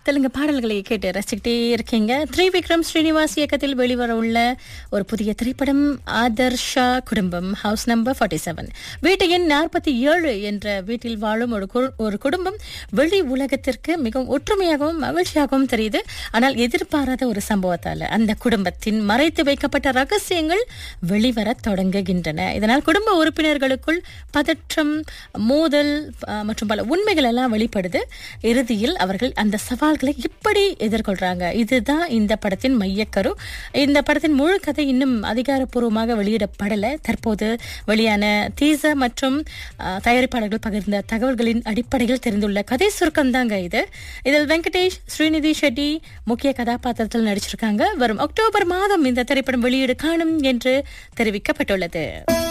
தெலுங்கு பாடல்களை கேட்டு ரசிச்சுக்கிட்டே இருக்கீங்க த்ரீ விக்ரம் ஸ்ரீனிவாஸ் இயக்கத்தில் வெளிவர உள்ள ஒரு புதிய திரைப்படம் ஆதர்ஷா குடும்பம் ஹவுஸ் நம்பர் ஃபார்ட்டி செவன் வீட்டு எண் நாற்பத்தி ஏழு என்ற வீட்டில் வாழும் ஒரு கு- ஒரு குடும்பம் வெளி உலகத்திற்கு மிகவும் ஒற்றுமையாகவும் மகிழ்ச்சியாகவும் தெரியுது ஆனால் எதிர்பாராத ஒரு சம்பவத்தால அந்த குடும்பத்தின் மறைத்து வைக்கப்பட்ட ரகசியங்கள் வெளிவர தொடங்குகின்றன இதனால் குடும்ப உறுப்பினர்களுக்குள் பதற்றம் மோதல் அஹ், மற்றும் பல உண்மைகள் எல்லாம் வெளிப்படுது இறுதியில் அவர்கள் அந்த சவால்களை எப்படி எதிர்கொள்றாங்க இதுதான் இந்த படத்தின் மையக்கரு இந்த படத்தின் முழு கதை இன்னும் அதிகாரப்பூர்வமாக வெளியிடப்படல தற்போது வெளியான டீசர் மற்றும் அஹ், தயாரிப்பாளர்கள் பகிர்ந்த தகவல்களின் அடிப்படையில் தெரிந்துள்ள கதை சுருக்கம் தாங்க இது இதில் வெங்கடேஷ் ஸ்ரீநிதி ஷெட்டி முக்கிய கதாபாத்திரத்தில் நடிச்சிருக்காங்க வரும் அக்டோபர் மாதம் இந்த திரைப்படம் வெளியீடு காணும் என்று தெரிவிக்கப்பட்டுள்ளது